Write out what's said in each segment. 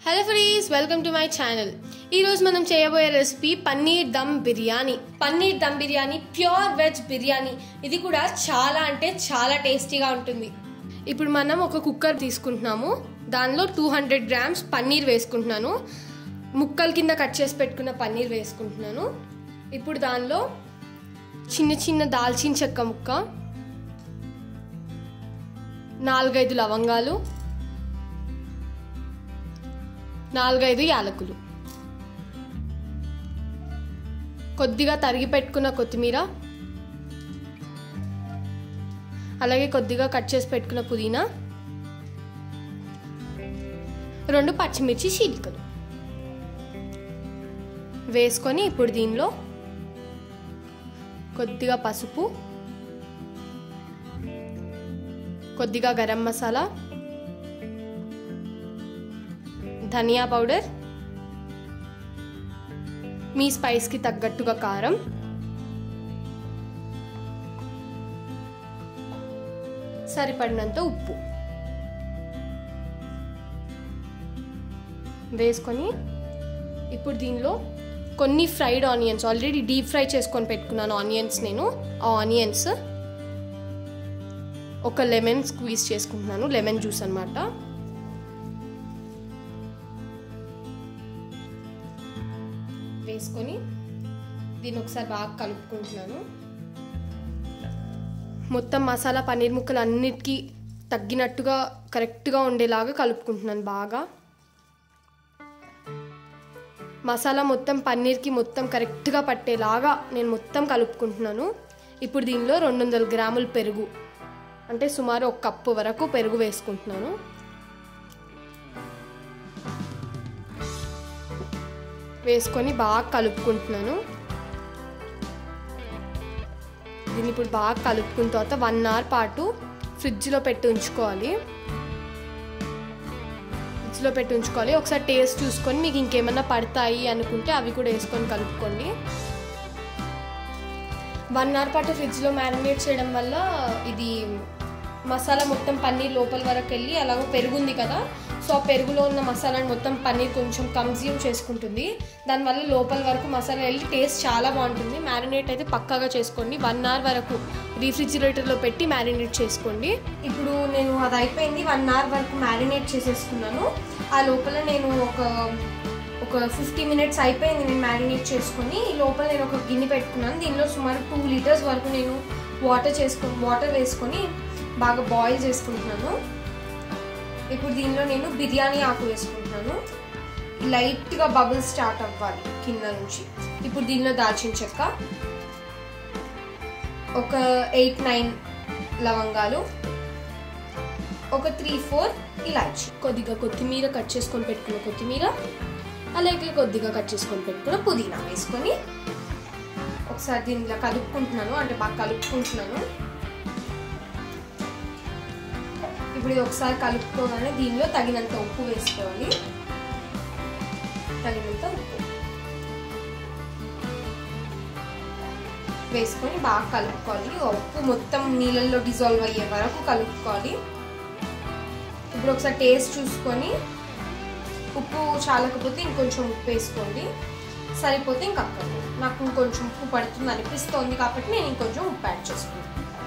hello friends welcome to my channel ఈరోజు మనం చేయబోయే recipe paneer dum biryani paneer dum biryani pure veg biryani ఇది కూడా చాలా అంటే చాలా టేస్టీగా ఉంటుంది ఇప్పుడు మనం ఒక కుక్కర్ తీసుకుంటున్నాము దానిలో టూ హండ్రెడ్ గ్రామ్స్ పన్నీర్ వేసుకుంటున్నాను ముక్కల కింద కట్ చేసి పెట్టుకున్న పన్నీర్ వేసుకుంటున్నాను ఇప్పుడు దానిలో చిన్న చిన్న దాల్చిన చెక్క ముక్క నాలుగైదు లవంగాలు నాలుగైదు యాలకులు కొద్దిగా తరిగి పెట్టుకున్న కొత్తిమీర అలాగే కొద్దిగా కట్ చేసి పెట్టుకున్న పుదీనా రెండు పచ్చిమిర్చి చీలికలు వేసుకొని ఇప్పుడు దీనిలో కొద్దిగా పసుపు కొద్దిగా గరం మసాలా ధనియా పౌడర్ మీ స్పైస్కి తగ్గట్టుగా కారం సరిపడినంత ఉప్పు వేసుకొని ఇప్పుడు దీనిలో కొన్ని fried onions already deep fry చేసుకొని పెట్టుకున్నాను ఆనియన్స్ నేను ఆ ఆనియన్స్ ఒక లెమన్ స్క్వీజ్ చేసుకుంటున్నాను లెమన్ జ్యూస్ అనమాట వేసుకొని దీన్ని ఒకసారి బాగా కలుపుకుంటున్నాను మొత్తం మసాలా పన్నీర్ ముక్కలు అన్నిటికీ తగ్గినట్టుగా కరెక్ట్గా ఉండేలాగా కలుపుకుంటున్నాను బాగా మసాలా మొత్తం పన్నీర్కి మొత్తం కరెక్ట్గా పట్టేలాగా నేను మొత్తం కలుపుకుంటున్నాను ఇప్పుడు దీనిలో రెండు వందల గ్రాముల పెరుగు అంటే సుమారు ఒక కప్పు వరకు పెరుగు వేసుకుంటున్నాను వేసుకొని బాగా కలుపుకుంటున్నాను దీన్ని ఇప్పుడు బాగా కలుపుకున్న తర్వాత వన్ అవర్ పాటు ఫ్రిడ్జ్లో పెట్టి ఉంచుకోవాలి ఫ్రిడ్జ్లో పెట్టి ఉంచుకోవాలి ఒకసారి టేస్ట్ చూసుకొని మీకు ఇంకేమన్నా పడతాయి అనుకుంటే అవి కూడా వేసుకొని కలుపుకోండి వన్ అవర్ పాటు ఫ్రిడ్జ్లో మ్యారినేట్ చేయడం వల్ల ఇది మసాలా మొత్తం పన్నీర్ లోపల వరకు వెళ్ళి అలాగో పెరుగుంది కదా సో ఆ పెరుగులో ఉన్న మసాలాని మొత్తం పన్నీర్ కొంచెం కన్జ్యూమ్ చేసుకుంటుంది దానివల్ల లోపల వరకు మసాలా వెళ్ళి టేస్ట్ చాలా బాగుంటుంది మ్యారినేట్ అయితే పక్కాగా చేసుకోండి వన్ అవర్ వరకు రీఫ్రిజిరేటర్లో పెట్టి మ్యారినేట్ చేసుకోండి ఇప్పుడు నేను అది అయిపోయింది వన్ అవర్ వరకు మ్యారినేట్ చేసేసుకున్నాను ఆ లోపల నేను ఒక ఒక ఫిఫ్టీ మినిట్స్ అయిపోయింది నేను మ్యారినేట్ చేసుకొని ఈ లోపల నేను ఒక గిన్నె పెట్టుకున్నాను దీనిలో సుమారు టూ లీటర్స్ వరకు నేను వాటర్ చేసుకొని వాటర్ వేసుకొని బాగా బాయిల్ చేసుకుంటున్నాను ఇప్పుడు దీనిలో నేను బిర్యానీ ఆకు వేసుకుంటున్నాను లైట్గా బబుల్స్ స్టార్ట్ అవ్వాలి కింద నుంచి ఇప్పుడు దీనిలో దాల్చిన చెక్క ఒక ఎయిట్ నైన్ లవంగాలు ఒక త్రీ ఫోర్ ఇలాచి కొద్దిగా కొత్తిమీర కట్ చేసుకొని పెట్టుకున్న కొత్తిమీర అలాగే కొద్దిగా కట్ చేసుకొని పెట్టుకున్న పుదీనా వేసుకొని ఒకసారి దీనిలో కలుపుకుంటున్నాను అంటే బాగా కలుపుకుంటున్నాను ఇప్పుడు ఇది ఒకసారి కలుపుకోగానే దీనిలో తగినంత ఉప్పు వేసుకోవాలి తగినంత ఉప్పు వేసుకొని బాగా కలుపుకోవాలి ఉప్పు మొత్తం నీళ్ళల్లో డిజాల్వ్ అయ్యే వరకు కలుపుకోవాలి ఇప్పుడు ఒకసారి టేస్ట్ చూసుకొని ఉప్పు చాలకపోతే ఇంకొంచెం ఉప్పు వేసుకోండి సరిపోతే ఇంక అక్కర్లేదు నాకు ఇంకొంచెం ఉప్పు పడుతుంది అనిపిస్తోంది కాబట్టి నేను ఇంకొంచెం ఉప్పు యాడ్ చేసుకుంటాను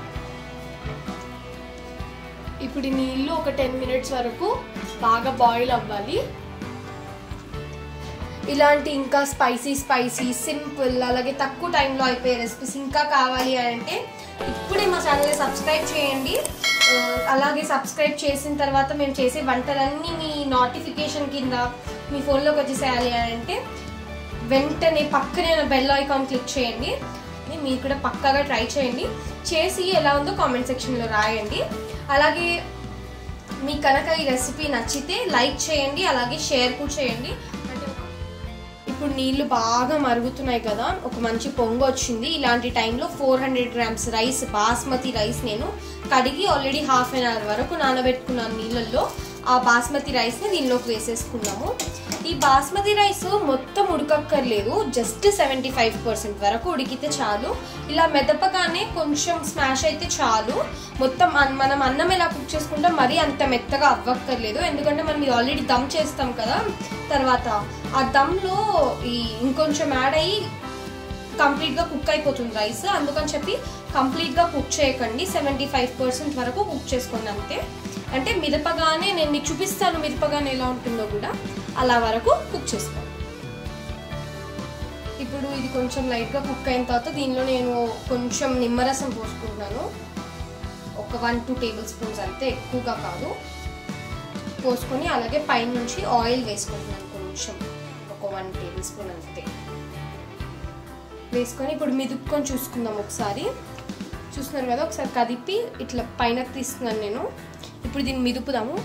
ఇప్పుడు ఈ నీళ్ళు ఒక టెన్ మినిట్స్ వరకు బాగా బాయిల్ అవ్వాలి ఇలాంటి ఇంకా స్పైసీ స్పైసీ సింపుల్ అలాగే తక్కువ టైంలో అయిపోయే రెసిపీస్ ఇంకా కావాలి అంటే ఇప్పుడే మా ఛానల్ని సబ్స్క్రైబ్ చేయండి అలాగే సబ్స్క్రైబ్ చేసిన తర్వాత మేము చేసే వంటలన్నీ మీ నోటిఫికేషన్ కింద మీ ఫోన్లోకి వచ్చేసేయాలి అంటే వెంటనే పక్కనే బెల్ ఐకాన్ క్లిక్ చేయండి మీరు కూడా పక్కాగా ట్రై చేయండి చేసి ఎలా ఉందో కామెంట్ సెక్షన్లో రాయండి అలాగే మీకు కనుక ఈ రెసిపీ నచ్చితే లైక్ చేయండి అలాగే షేర్ కూడా చేయండి అంటే ఇప్పుడు నీళ్లు బాగా మరుగుతున్నాయి కదా ఒక మంచి పొంగు వచ్చింది ఇలాంటి టైంలో four hundred grams rice basmati rice నేను కడిగి ఆల్రెడీ హాఫ్ అన్ అవర్ వరకు నానబెట్టుకున్నాను నీళ్ళల్లో ఆ బాస్మతి రైస్ని దీనిలోకి వేసేసుకున్నాము ఈ బాస్మతి రైస్ మొత్తం ఉడకక్కర్లేదు జస్ట్ సెవెంటీ ఫైవ్ పర్సెంట్ వరకు ఉడికితే చాలు ఇలా మెదపగానే కొంచెం స్మాష్ అయితే చాలు మొత్తం అన్- మనం అన్నం ఎలా కుక్ చేసుకుంటాం మరీ అంత మెత్తగా అవ్వక్కర్లేదు ఎందుకంటే మనం ఇది ఆల్రెడీ దమ్ చేస్తాం కదా తర్వాత ఆ దమ్లో ఈ ఇంకొంచెం యాడ్ అయ్యి కంప్లీట్గా కుక్ అయిపోతుంది రైస్ అందుకని చెప్పి కంప్లీట్గా కుక్ చేయకండి సెవెంటీ ఫైవ్ పర్సెంట్ వరకు కుక్ చేసుకోండి అంతే అంటే మిరపగానే నేను మీకు చూపిస్తాను మిరపగానే ఎలా ఉంటుందో కూడా అలా వరకు కుక్ చేసుకోండి ఇప్పుడు ఇది కొంచెం లైట్గా కుక్ అయిన తర్వాత దీనిలో నేను కొంచెం నిమ్మరసం పోసుకుంటున్నాను ఒక వన్ టూ టేబుల్ స్పూన్స్ అంతే ఎక్కువగా కాదు పోసుకొని అలాగే పైన నుంచి ఆయిల్ వేసుకుంటున్నాను కొంచెం ఒక వన్ టేబుల్ స్పూన్ అంతే వేసుకొని ఇప్పుడు మిదుపుకొని చూసుకుందాం ఒకసారి చూస్తున్నారు కదా ఒకసారి కదిపి ఇట్లా పైన తీస్తున్నాను నేను ఇప్పుడు దీన్ని మిదుపుదాము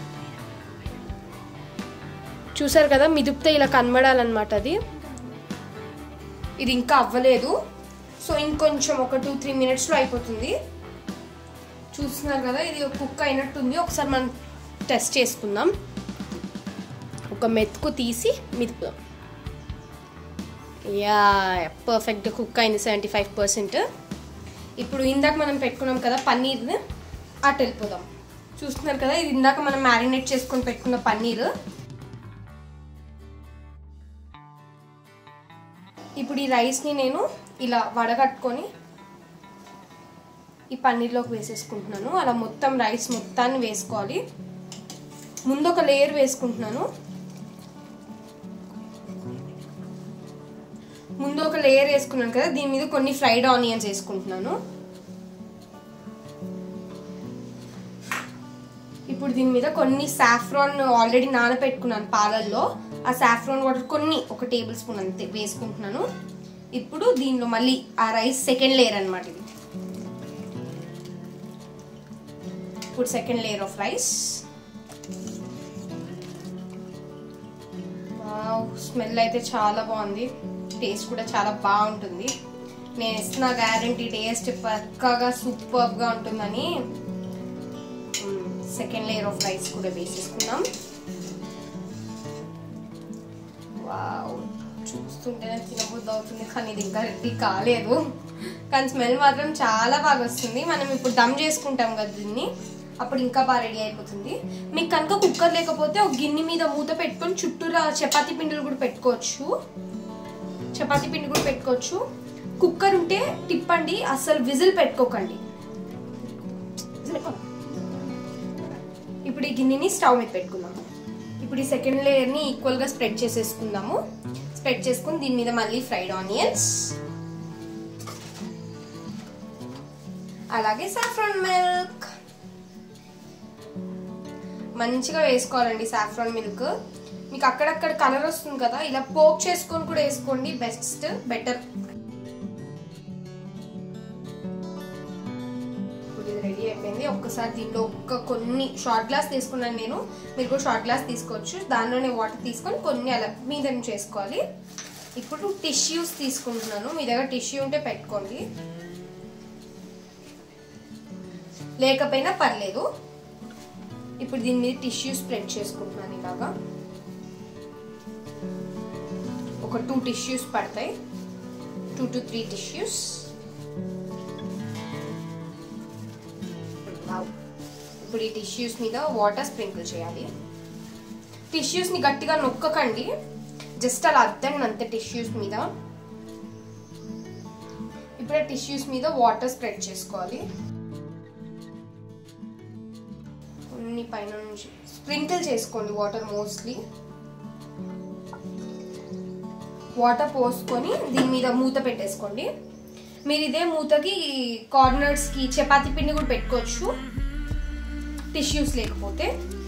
చూసారు కదా మిదుపుతే ఇలా కనబడాలన్నమాట అది ఇది ఇంకా అవ్వలేదు సో ఇంకొంచెం ఒక టూ త్రీ మినిట్స్లో అయిపోతుంది చూస్తున్నారు కదా ఇది కుక్ అయినట్టుంది ఒకసారి మనం టెస్ట్ చేసుకుందాం ఒక మెతుకు తీసి మిదుపుదాం యా పర్ఫెక్ట్ కుక్ అయింది సెవెంటీ ఫైవ్ పర్సెంట్ ఇప్పుడు ఇందాక మనం పెట్టుకున్నాం కదా పన్నీర్ని అటు వెళ్ళిపోదాం చూస్తున్నారు కదా ఇది ఇందాక మనం మ్యారినేట్ చేసుకొని పెట్టుకున్న పన్నీర్ ఇప్పుడు ఈ రైస్ని నేను ఇలా వడగట్టుకొని ఈ పన్నీర్లోకి వేసేసుకుంటున్నాను అలా మొత్తం రైస్ మొత్తాన్ని వేసుకోవాలి ముందు ఒక లేయర్ వేసుకుంటున్నాను ముందు ఒక లేయర్ వేసుకున్నాను కదా దీని మీద కొన్ని ఫ్రైడ్ ఆనియన్స్ వేసుకుంటున్నాను ఇప్పుడు దీని మీద కొన్ని సాఫ్రాన్ ఆల్రెడీ నానబెట్టుకున్నాను పాలల్లో ఆ సాఫ్రాన్ వాటర్ కొన్ని ఒక టేబుల్ స్పూన్ అంతే వేసుకుంటున్నాను ఇప్పుడు దీనిలో మళ్ళీ ఆ రైస్ సెకండ్ లేయర్ అనమాట ఇది ఇప్పుడు second layer of rice smell అయితే చాలా బాగుంది టేస్ట్ కూడా చాలా బాగుంటుంది నేను ఇస్తున్న గ్యారంటీ టేస్ట్ పక్కాగా సూపర్గా ఉంటుందని సెకండ్ లేయర్ ఆఫ్ రైస్ కూడా వేసేసుకున్నాం వావ్ చూస్తుంటేనే తినబుద్ధి అవుతుంది కానీ ఇది ఇంకా రెడీ కాలేదు కానీ స్మెల్ మాత్రం చాలా బాగా వస్తుంది మనం ఇప్పుడు దమ్ చేసుకుంటాం కదా దీన్ని అప్పుడు ఇంకా బాగా రెడీ అయిపోతుంది మీకు కనుక కుక్కర్ లేకపోతే ఒక గిన్నె మీద మూత పెట్టుకొని చుట్టూరా చపాతీ పిండిలు కూడా పెట్టుకోవచ్చు చపాతీ పిండి కూడా పెట్టుకోవచ్చు కుక్కర్ ఉంటే తిప్పండి అసలు విజిల్ పెట్టుకోకండి ఇప్పుడు ఈ గిన్నెని స్టవ్ మీద పెట్టుకుందాము ఇప్పుడు ఈ సెకండ్ లేయర్ని ఈక్వల్గా స్ప్రెడ్ చేసేసుకుందాము స్ప్రెడ్ చేసుకుని దీని మీద మళ్ళీ ఫ్రైడ్ ఆనియన్స్ అలాగే సాఫ్రాన్ మిల్క్ మంచిగా వేసుకోవాలండి సాఫ్రాన్ మిల్క్ మీకు అక్కడక్కడ కలర్ వస్తుంది కదా ఇలా పోక్ చేసుకొని కూడా వేసుకోండి బెస్ట్ బెటర్ ఇప్పుడు ఇది రెడీ అయిపోయింది ఒక్కసారి దీంట్లో ఒక్క కొన్ని షార్ట్ గ్లాస్ తీసుకున్నాను నేను మీరు కూడా షార్ట్ గ్లాస్ తీసుకోవచ్చు దానిలోనే వాటర్ తీసుకొని కొన్ని అలా మీద నుంచి చేసుకోవాలి ఇప్పుడు టిష్యూస్ తీసుకుంటున్నాను మీ దగ్గర టిష్యూ ఉంటే పెట్టుకోండి లేకపోయినా పర్లేదు ఇప్పుడు దీని మీద టిష్యూ స్ప్రెడ్ చేసుకుంటున్నాను ఇలాగా ఒక టూ టిష్యూస్ పడతాయి టూ టు త్రీ టిష్యూస్ ఇప్పుడు ఈ టిష్యూస్ మీద వాటర్ స్ప్రింకిల్ చేయాలి టిష్యూస్ని గట్టిగా నొక్కకండి జస్ట్ అలా అద్దండి అంతే టిష్యూస్ మీద ఇప్పుడు టిష్యూస్ మీద వాటర్ స్ప్రెడ్ చేసుకోవాలి కొన్ని పైన నుంచి స్ప్రింకిల్ చేసుకోండి వాటర్ మోస్ట్లీ వాటర్ పోసుకొని దీని మీద మూత పెట్టేసుకోండి మీరు ఇదే మూతకి కార్నర్స్కి చపాతీ పిండి కూడా పెట్టుకోవచ్చు టిష్యూస్ లేకపోతే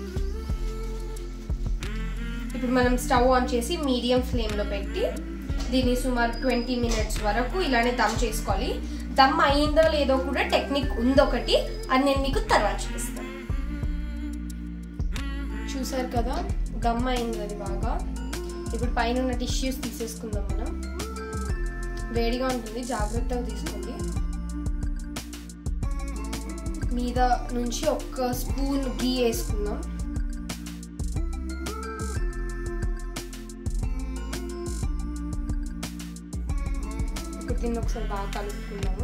ఇప్పుడు మనం స్టవ్ ఆన్ చేసి మీడియం ఫ్లేమ్లో పెట్టి దీన్ని సుమారు ట్వంటీ మినిట్స్ వరకు ఇలానే దమ్ చేసుకోవాలి దమ్ అయిందో లేదో కూడా టెక్నిక్ ఉందొకటి అది నేను మీకు తర్వాత చూపిస్తాను చూసారు కదా దమ్ అయింది అది బాగా ఇప్పుడు పైన ఉన్న టిష్యూస్ తీసేసుకుందాం మనం వేడిగా ఉంటుంది జాగ్రత్తగా తీసుకోండి మీద నుంచి ఒక్క స్పూన్ గీ వేసుకుందాం దీన్ని ఒకసారి బాగా కలుపుకుందాము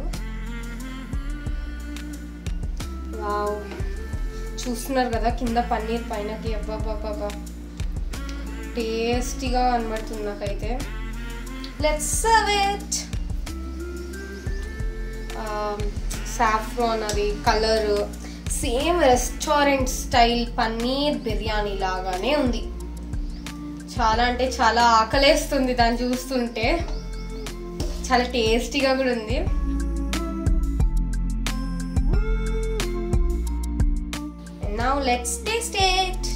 వావ్ చూస్తున్నారు కదా కింద పన్నీర్ పైనకి అబ్బాబ్బాబ్బా టేస్టీగా కనబడుతుంది నాకైతే లెట్స్ సర్వ్ ఇట్ సాఫ్రాన్ అది colour same restaurant style paneer biryani లాగానే ఉంది చాలా అంటే చాలా ఆకలేస్తుంది దాన్ని చూస్తుంటే చాలా టేస్టీగా కూడా ఉంది నౌ లెట్స్ టేస్ట్ ఇట్